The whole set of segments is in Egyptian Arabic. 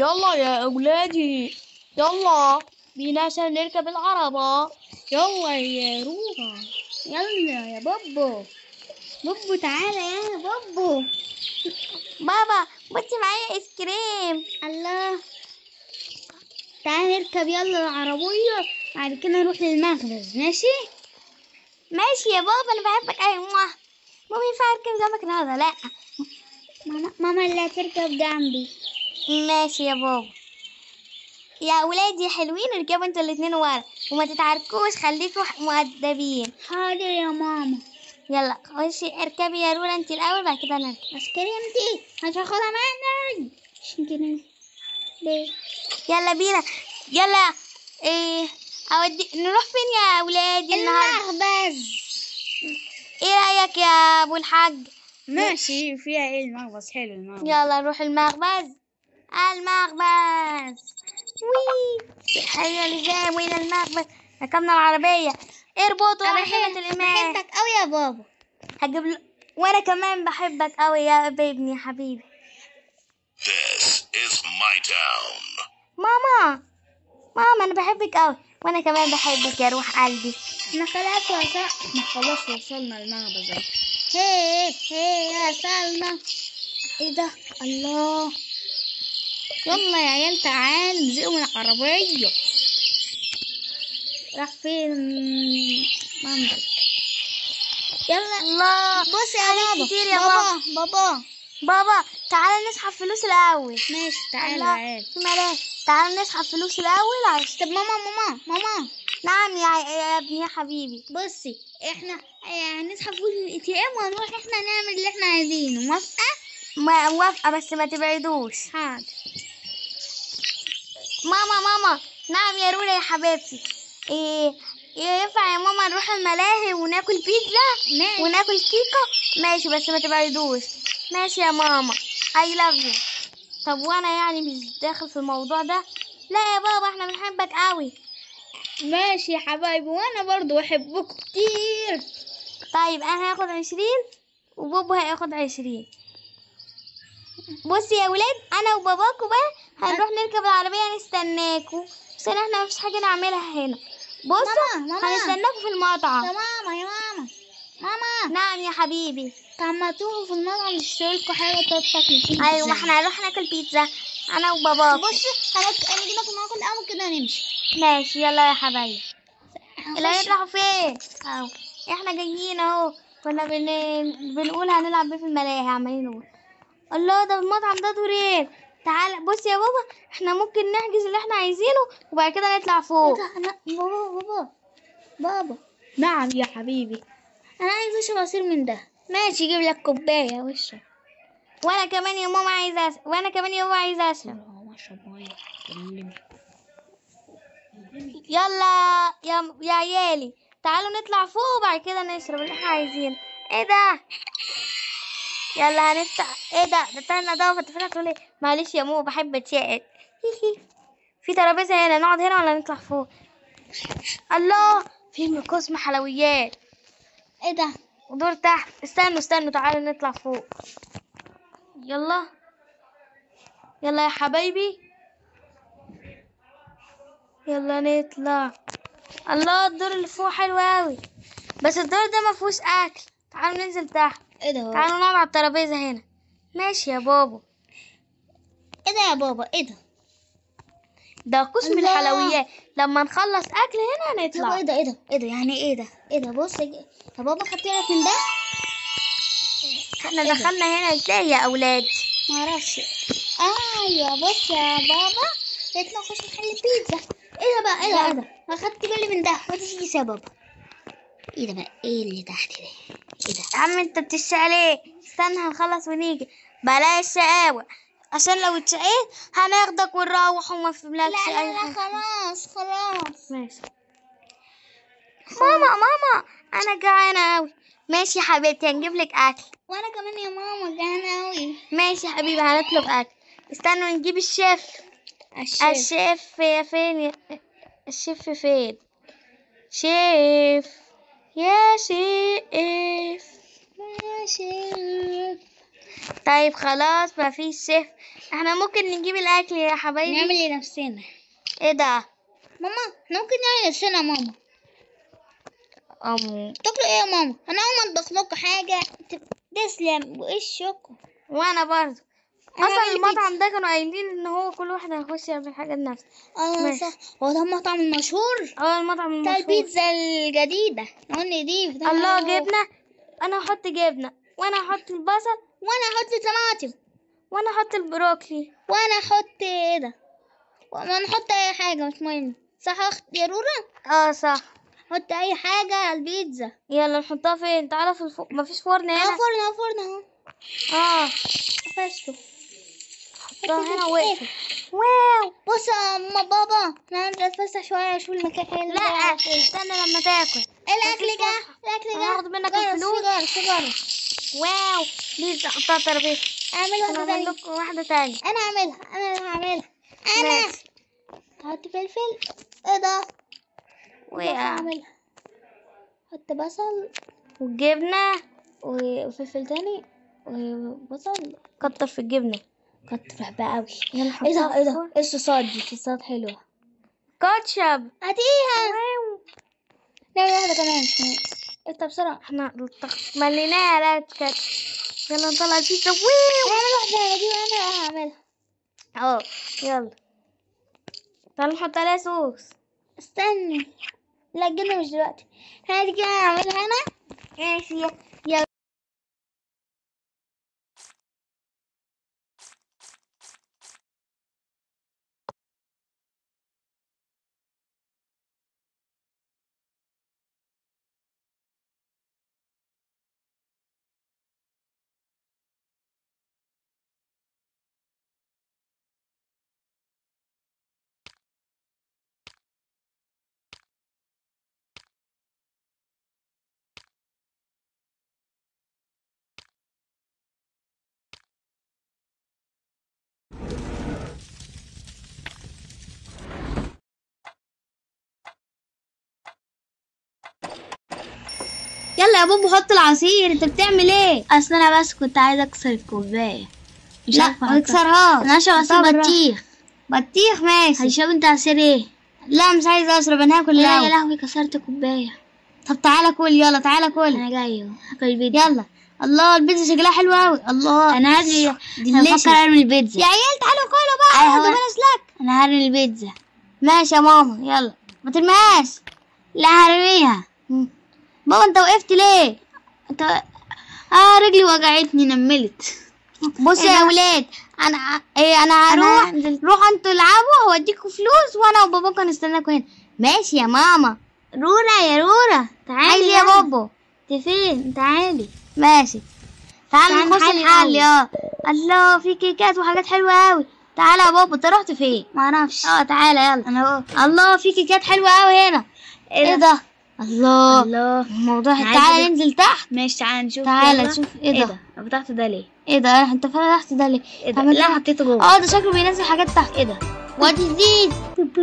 يلا يا أولادي يلا بينا عشان نركب العربة يلا يا روحة يلا يا بابا بابو تعالى يا بابو بابا بصي معايا ايس كريم الله تعالى نركب يلا العربية بعد كده نروح للمخبز ماشي ماشي يا بابا انا بحبك ايوه ماما ينفع اركب جنبك النهارده لا ماما ماما اللي هتركب جنبي ماشي يا بابا يا اولادي حلوين اركبوا انتوا الاتنين ورا وما تتعاركوش خليكوا مؤدبين حاضر يا ماما يلا خشي اركبي يا رولا انت الاول بعد كده نركب بس كريمتي مش هاخدها معانا عشان كده ليه يلا بينا يلا ايه اودي نروح فين يا اولادي النهارده المخبز ايه رايك يا ابو الحاج ماشي فيها ايه المخبز حلو المخبز يلا نروح المخبز المخبز وي هيا لزام وين المخبز ركبنا العربية اربطوا انا عشان بحب الإمام بحبك قوي يا بابا هجيب له وانا كمان بحبك قوي يا ابني يا حبيبي This is my town. ماما ماما انا بحبك قوي وانا كمان بحبك يا روح قلبي احنا خلاص وصل احنا خلاص وصلنا المخبز اهو هي هي وصلنا ايه ده الله يلا يا عيال تعالوا نزقوا من العربية راح فين مامتك يلا الله بص يا حاجات بابا كتير يا بابا بابا بابا تعالى نسحب فلوس الاول ماشي تعالى يا الله عيال في ملاك تعالى نسحب فلوس الاول عشان طب ماما ماما ماما نعم يا, ع- يا ابني يا حبيبي بصي احنا آه، هنسحب فلوس من الاي تي ام وهنروح احنا نعمل اللي احنا عايزينه موافقة؟ ما موافقة بس ما تبعدوش حاضر ماما ماما نعم يا رولا يا حبيبتي ايه إيه ينفع يا ماما نروح الملاهي وناكل بيتزا ماشي وناكل كيكة ماشي بس ما تبعدوش ماشي يا ماما I love you طب وانا يعني مش داخل في الموضوع ده لا يا بابا احنا بنحبك قوي ماشي يا حبايبي وانا برضو بحبكم كتير طيب انا هاخد عشرين وبابا هياخد عشرين بصي يا ولاد انا وباباكوا بقى هنروح نركب العربية نستناكوا عشان احنا مفيش حاجة نعملها هنا بصوا ماما، ماما. هنستناكوا في يا المطعم ماما يا ماما ماما نعم يا حبيبي طب ما تروحوا في المطعم نشتري لكم حاجة تاكلوا فيها ايوه ما احنا هنروح ناكل بيتزا انا وباباكوا بصي هنك- هنيجي ناكل معاكم الأول كده نمشي ماشي يلا يا حبايبي اللي هنخش- هيطلعوا فين اهو احنا جايين اهو كنا بن... بنقول هنلعب ايه في الملاهي عمالين نقول الله ده المطعم ده دورين تعال بص يا بابا احنا ممكن نحجز اللي احنا عايزينه وبعد كده نطلع فوق إيه ده؟ أنا- بابا بابا بابا نعم يا حبيبي انا عايز اشرب عصير من ده ماشي جيب لك كوبايه واشرب وانا كمان يا ماما عايزه أس... وانا كمان يا بابا عايزه اشرب هو اشرب ميه كلمني يلا يا يا عيالي تعالوا نطلع فوق وبعد كده نشرب اللي احنا عايزينه ايه ده يلا هنفتح ايه ده ده استنى ده فتحنا تقول ايه معلش يا ماما بحب اتشقق في ترابيزه هنا نقعد هنا ولا نطلع فوق الله في قسم حلويات ايه ده ودور تحت استنوا استنوا تعالوا نطلع فوق يلا يلا يا حبايبي يلا نطلع الله الدور اللي فوق حلو قوي بس الدور ده ما فيهوش اكل تعالوا ننزل تحت ايه ده تعالوا نقعد على الترابيزه هنا ماشي يا بابا ايه ده يا بابا ايه ده ده قسم الله. الحلويات لما نخلص اكل هنا طب نطلع ايه ده ايه ده ايه ده يعني ايه ده ايه ده بص يا يا بابا خدت بالك من ده احنا إيه ده؟ دخلنا هنا ازاي يا اولاد ما اعرفش ايوه بص يا بابا لقيت نخش محل بيتزا ايه ده بقى ايه ده ايه ده ما خدت بالي من ده ما تيجي سبب ايه ده بقى ايه اللي تحت ده ايه ده يا عم انت بتشقى ليه استنى هنخلص ونيجي بلاش شقاوة عشان لو اتشقيت هناخدك ونروح وما فيلكش لا اي لا لا حاجة خلاص خلاص ماشي ماما ماما انا جعانة اوي ماشي يا حبيبتي هنجيب لك اكل وانا كمان يا ماما جعانه قوي ماشي يا حبيبي هنطلب اكل استنوا نجيب الشيف الشيف يا فين يا الشيف فين شيف يا شيف يا شيف طيب خلاص ما فيش شيف احنا ممكن نجيب الاكل يا حبايبي نعمل لنفسنا ايه ده ماما احنا ممكن نعمل لنفسنا يا ماما أم... تاكلوا ايه يا ماما انا اقوم اطبخ لكم حاجه ت- تسلم وشكم وانا برضو أنا اصلا هعمل المطعم ده كانوا قايلين ان هو كل واحد هيخش يعمل حاجه لنفسه اه ماشي. صح هو ده المطعم المشهور اه المطعم بتاع المشهور البيتزا الجديدة نقول نضيف ده الله هو. جبنه انا هحط جبنه وانا هحط البصل وانا احط طماطم وانا هحط البروكلي وانا احط ايه ده وانا نحط اي حاجة مش مهم صح يا اخت يا رورا اه صح حط اي حاجة على البيتزا يلا نحطها فين تعالى في الفوق مفيش فرن اه هنا فرن اه فرن اهو اه قفشته حطها هنا وقفت واو بص يا ماما بابا انا هنزل اتفسح شوية اشوف المكان حلو لا استنى لما تاكل ايه الاكل جه الاكل أنا جه هاخد منك جرس، الفلوس. سيجارة سيجارة واو بيتزا حطها ترابيزه اعمل انا واحدة هعمل تانية لكم واحده تانية انا هعملها انا اللي هعملها انا ماشي حط فلفل ايه ده وقع هعملها حط بصل والجبنه وفلفل تاني وبصل كتر في الجبنه كتر بقى قوي يلا ايه ده حطها ايه في ده الفرن. ايه الصوصات دي الصوصات حلوة كاتشب هاتيها واو نعمل واحدة كمان انت بسرعة احنا الطخ- مليناها لا كاتشب يلا نطلع البيتزا ويو نعمل واحدة دي وانا هعملها اه يلا تعالوا نحط عليها صوص استني لا الجبنة مش دلوقتي هاتي كده هعملها انا ماشي يلا يلا يلا يا بابا حط العصير انت بتعمل ايه اصل انا بس كنت عايزة اكسر الكوباية مش لا عارفة ما أحطها. تكسرهاش انا هشرب حطها عصير بالراحة. بطيخ بطيخ ماشي هتشرب انت عصير ايه؟ لا مش عايزه اشرب انا هاكل لا يا الاول لهوي كسرت كوباية طب تعالى كل يلا تعالى كل انا جاي اهو هاكل البيتزا يلا الله البيتزا شكلها حلو قوي الله انا هرمي انا delicious. بفكر ارمي البيتزا يا عيال تعالوا كلوا بقى أيوة. هاتوا بلاش لك انا هرمي البيتزا ماشي يا ماما يلا ما ترميهاش لا هرميها مم. بابا انت وقفت ليه انت اه رجلي وجعتني نملت بصوا إيه يا ده؟ ولاد انا ايه انا أنا هروح هنزل. روحوا انتوا العبوا هوديكوا فلوس وانا وباباكم هنستناكوا هنا ماشي يا ماما رورا يا رورا تعالي عايز يا يلا. بابا انت فين تعالي ماشي تعالى تعالى نخش نحل الحل الأول. اه الله في كيكات وحاجات حلوه قوي تعالى يا بابا انت رحت فين معرفش اه تعالى يلا انا اهو الله في كيكات حلوه قوي هنا ايه ده الله الله الموضوع أنا تعالى عايزة- ننزل تحت ماشي تعالى نشوف تعالى يلا. نشوف ايه ايه ده ده انا فتحت ده ليه ايه ده انت فتحت ده ليه ايه ده عملت لا إيه؟ حطيته جوه اه ده شكله بينزل حاجات تحت ايه ده وات از ذيس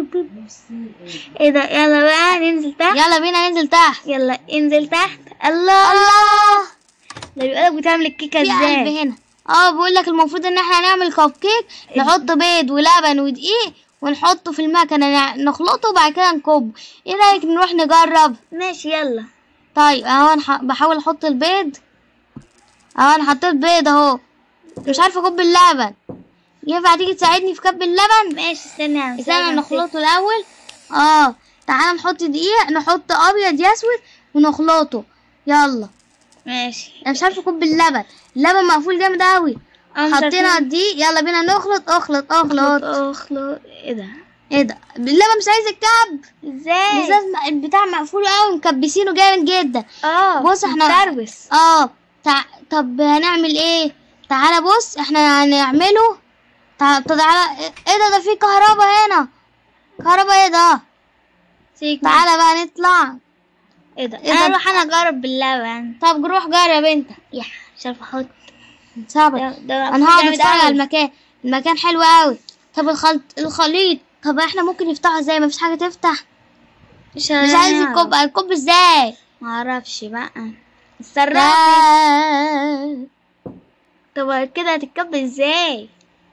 ايه ده يلا بقى ننزل تحت يلا بينا ننزل تحت يلا انزل تحت الله الله ده بيقولك بتعمل الكيكه في قلب ازاي هنا اه بقول لك المفروض ان احنا نعمل كب كيك نحط بيض ولبن ودقيق ونحطه في المكنه نع- نخلطه وبعد كده نكبه ايه رايك نروح نجرب ماشي يلا طيب اهو انا ح- بحاول احط البيض اهو انا حطيت بيض اهو مش عارفه اكب اللبن ينفع تيجي تساعدني في كب اللبن ماشي استنى يا استنى مساعد نخلطه الاول اه تعالى نحط دقيق نحط ابيض يسود ونخلطه يلا ماشي انا مش عارفه اكب اللبن اللبن مقفول جامد قوي أنا مش حطينا عارفة- الدقيق يلا بينا نخلط اخلط اخلط اخلط ايه ده ايه ده اللبن مش عايز الكب ازاي ازاز م- البتاع مقفول قوي مكبسينه جامد جدا اه بص احنا تربس اه تع... طب هنعمل ايه تعالى بص احنا هنعمله تع... طب تعالى ايه ده ده في كهرباء هنا كهرباء ايه ده سيك تعالى بقى نطلع ايه ده إيه انا ده؟ اروح انا اجرب باللبن طب روح جرب انت يا مش عارفه احط صعبة ده- ده انا هقعد جامد اتفرج أوي. على المكان المكان حلو قوي طب الخلط الخليط طب احنا ممكن نفتحه ازاي مفيش حاجة تفتح مش مش عايز الكوب الكوب ازاي معرفش بقى ده الصراف طب كده هتتكب ازاي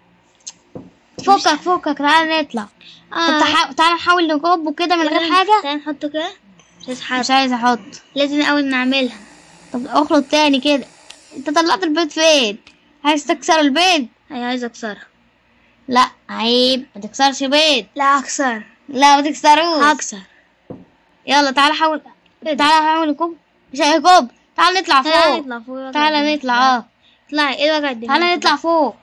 فكك فكك تعالى نطلع اه طب تح- تعالى نحاول نكبه كده من غير حاجة تعالى نحطه كده مش هيتحرك مش عايزة احط لازم اول نعملها طب اخلط تاني كده انت طلعت البيض فين عايز تكسر البيض هي عايزه اكسرها لا عيب ما تكسرش بيض لا هكسر لا ما تكسروش هكسر يلا تعالى حاول تعالى حاول نكب مش هيكب تعالى نطلع تعالى فوق نطلع فوق تعالى نطلع اه اطلعي ايه وجع الدماغ تعالى ده؟ نطلع فوق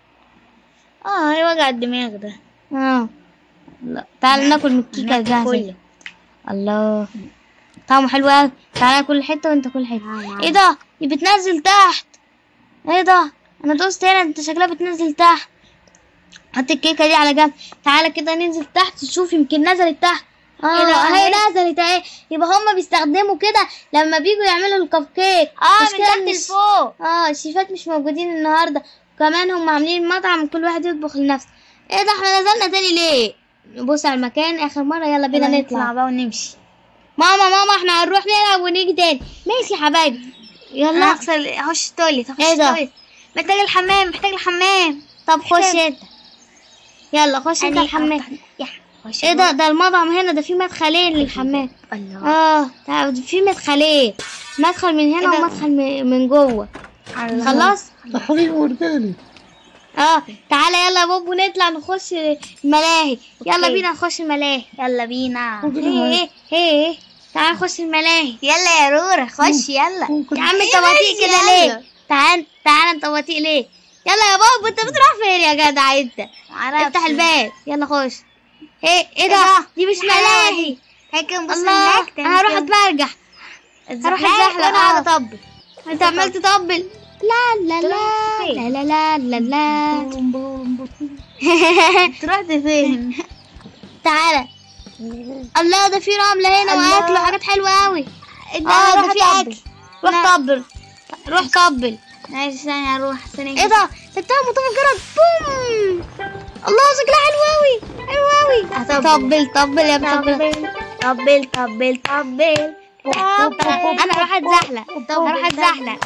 اه ايه وجع الدماغ ده اه لا تعالى ناكل من الكيكة ناكل الجاهزة كله. الله طعمه حلو اوي تعالى كل حتة وانت كل حتة ايه ده دي بتنزل تحت ايه ده انا دوست هنا انت شكلها بتنزل تحت حط الكيكة دي على جنب تعالى كده ننزل تحت شوف يمكن نزلت تحت اه ايه ده؟ هي نزلت اهي يبقى هما بيستخدموا كده لما بيجوا يعملوا الكب كيك اه مش من كده تحت مش- لفوق اه الشيفات مش موجودين النهارده وكمان هم عاملين مطعم كل واحد يطبخ لنفسه ايه ده احنا نزلنا تاني ليه نبص على المكان اخر مره يلا بينا يلا نطلع بقى ونمشي ماما ماما احنا هنروح نلعب ونيجي تاني ماشي يا حبايبي انا يلا هغسل اخش التواليت اخش ايه ده؟ التواليت محتاج الحمام محتاج الحمام طب خش انت يلا خش انت أنا الحمام أفتح- يا خش ايه ده ده المطعم هنا ده في مدخلين للحمام الله اه ده في مدخلين مدخل من هنا إيه ده؟ ومدخل من من جوه الله. خلاص تحرير ورداني اه تعالى يلا يا بوبو نطلع نخش الملاهي يلا أوكي. بينا نخش الملاهي يلا بينا ايه ايه ايه تعال نخش الملاهي يلا يا رورا خش يلا يا عم انت إيه بطيء بس كده يلا. ليه تعال تعال انت بطيء ليه يلا يا بابا انت بتروح فين يا جدع انت معرفش. افتح الباب يلا خش ايه ايه ده ده؟ دي مش الحلاوة ملاهي دي. هيك نبص الله هناك تاني انا هروح كده. اتمرجح هروح الزحلقة اتزحلق وانا قاعدة اه اطبل انت عمال تطبل لا لا لا فين؟ لا لا لا لا لا بوم بوم بوم. انت رحت فين تعالى الله ده في رملة هنا الله. واكل وحاجات حلوة قوي انت اه روح ده في طبل. اكل روح طبل روح طبل ماشي ثانية اروح ثانية ايه ده ده بتاع مطار الجرس بوم الله شكلها حلو قوي حلو قوي هطبل. طبل طبل يا بطبل طبل طبل طبل انا راح اتزحلق هروح اتزحلق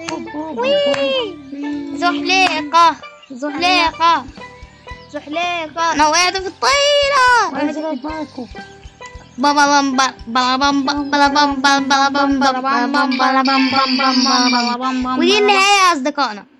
زحليقة زحليقة زحليقة انا وقعت في الطيرة معاكم بابا بام بلا بام بلا بام بلا بام بلا بام بلا بام بلا بام بلا بام ودي النهاية يا أصدقائنا